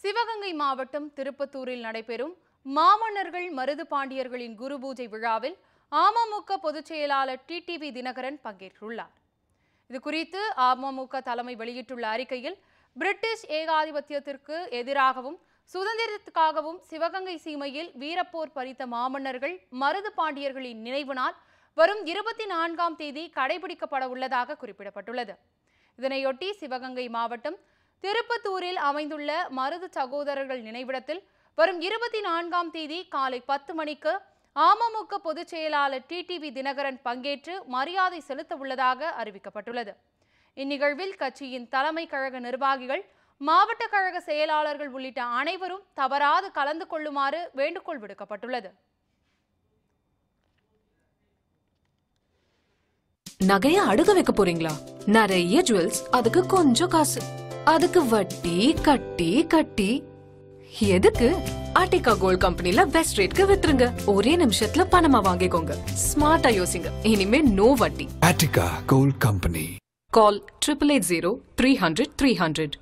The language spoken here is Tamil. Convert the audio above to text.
சிவகங்கை மாவட்டம் திருப்பத்தூரில் நடைபெறும் மாமன்னர்கள் மருது பாண்டியர்களின் குரு பூஜை விழாவில் அமமுக பொதுச் செயலாளர் டிடிவி தினகரன் பங்கேற்றுள்ளார் இது குறித்து அமமுக தலைமை வெளியிட்டுள்ள அறிக்கையில் பிரிட்டிஷ் ஏகாதிபத்தியத்திற்கு எதிராகவும் சுதந்திரத்துக்காகவும் சிவகங்கை சீமையில் வீரப்போர் பறித்த மாமன்னர்கள் மருது பாண்டியர்களின் நினைவு நாள் வரும் இருபத்தி நான்காம் தேதி கடைபிடிக்கப்பட உள்ளதாக குறிப்பிடப்பட்டுள்ளது இதனையொட்டி சிவகங்கை மாவட்டம் திருப்பத்தூரில் அமைந்துள்ள மருது சகோதரர்கள் நினைவிடத்தில் வரும் இருபத்தி நான்காம் தேதி காலை பத்து மணிக்கு அமமுக பொதுச் செயலாளர் டிடிவி தினகரன் பங்கேற்று மரியாதை செலுத்த உள்ளதாக அறிவிக்கப்பட்டுள்ளது இந்நிகழ்வில் கட்சியின் தலைமை கழக நிர்வாகிகள் மாவட்ட கழக செயலாளர்கள் உள்ளிட்ட அனைவரும் தவறாது கலந்து கொள்ளுமாறு வேண்டுகோள் விடுக்கப்பட்டுள்ளது நகைய அடுக வைக்க போறீங்களா நிறைய ஜுவல்ஸ் அதுக்கு கொஞ்சம் காசு அதுக்கு வட்டி கட்டி கட்டி எதுக்கு ஆர்டிகா கோல்ட் கம்பெனில பெஸ்ட் ரேட்க்கு வித்துருங்க ஒரே நிமிஷத்துல பணமா வாங்கிக்கோங்க ஸ்மார்ட்டா யோசிங்க இனிமே நோ வட்டி Attica Gold Company. Call triple eight zero three hundred three hundred